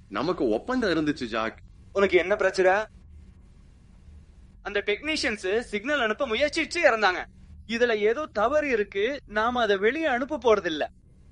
நமக்கு ஒப்பந்தம் இருந்துச்சு ஜாக் உனக்கு என்ன பிரச்சனை அந்த டெக்னீஷியன்ஸ் சிக்னல் அனுப்ப முயற்சிச்சு இறந்தாங்க இதுல ஏதோ தவறு இருக்கு நாம அதை வெளியே அனுப்ப போறது இல்ல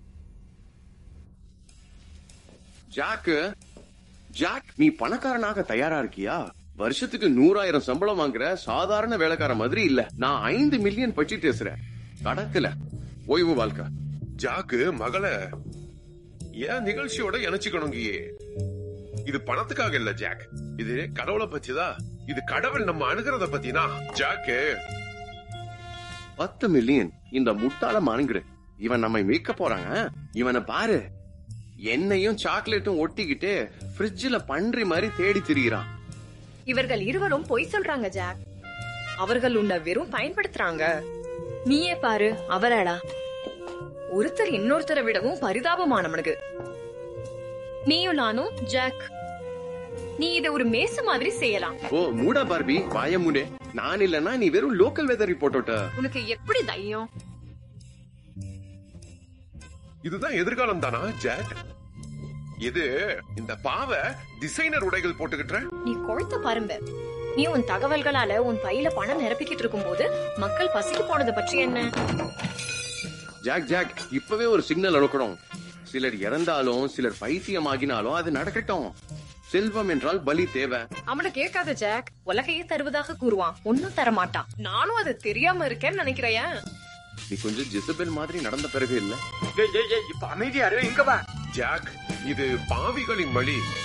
ஜாக் ஜாக் நீ பணக்காரனாக தயாரா இருக்கியா வருஷத்துக்கு நூறாயிரம் சம்பளம் வாங்குற சாதாரண வேலைக்கார மாதிரி இல்ல நான் ஐந்து மில்லியன் பற்றி பேசுறேன் கணக்குல ஓய்வு வாழ்க்கை ஜாக்கு மகள ஏன் நிகழ்ச்சியோட இணைச்சுக்கணுங்கியே இது பணத்துக்காக இல்ல ஜாக் இது கடவுளை பத்திதான் இது கடவுள் நம்ம அணுகிறத பத்தினா ஜாக்கு பத்து மில்லியன் இந்த முட்டாள மானுங்கிற இவன் நம்மை மீட்க போறாங்க இவனை பாரு என்னையும் சாக்லேட்டும் ஒட்டிக்கிட்டு ஃப்ரிட்ஜ்ல பன்றி மாதிரி தேடி திரியிறான் இவர்கள் இருவரும் பொய் சொல்றாங்க ஜாக் அவர்கள் உன்னை வெறும் பயன்படுத்துறாங்க நீயே பாரு அவராடா ஒருத்தர் இன்னொருத்தரை விடவும் பரிதாபமானவனுக்கு நீயும் நானும் ஜாக் நீ இத ஒரு மேச மாதிரி செய்யலாம் ஓ மூடா பார்பி வாய மூடே நான் இல்லனா நீ வெறும் லோக்கல் வெதர் ரிப்போர்ட்டோட்ட உனக்கு எப்படி தைரியம் இதுதான் எதிர்காலம் தானா ஜாக் இது இந்த பாவ டிசைனர் உடைகள் போட்டுக்கிட்ட நீ கொழுத்த பரும்ப நீ உன் தகவல்களால உன் பையில பணம் நிரப்பிக்கிட்டு இருக்கும்போது மக்கள் பசிக்கு போனதை பற்றி என்ன ஜாக் ஜாக் இப்பவே ஒரு சிக்னல் அனுக்கணும் சிலர் இறந்தாலும் சிலர் பைத்தியமாகினாலும் அது நடக்கட்டும் செல்வம் என்றால் பலி தேவை அவனை கேட்காத ஜாக் உலகையே தருவதாக கூறுவான் ஒன்னும் தர மாட்டான் நானும் அது தெரியாம இருக்கேன்னு நினைக்கிறையா நீ கொஞ்சம் ஜிசபெல் மாதிரி நடந்த பிறகு இல்ல ஏய், ஏய், ஏய், இப்ப அமைதியா இரு, இங்க வா ஜாக் இது பாவிகளின் வழி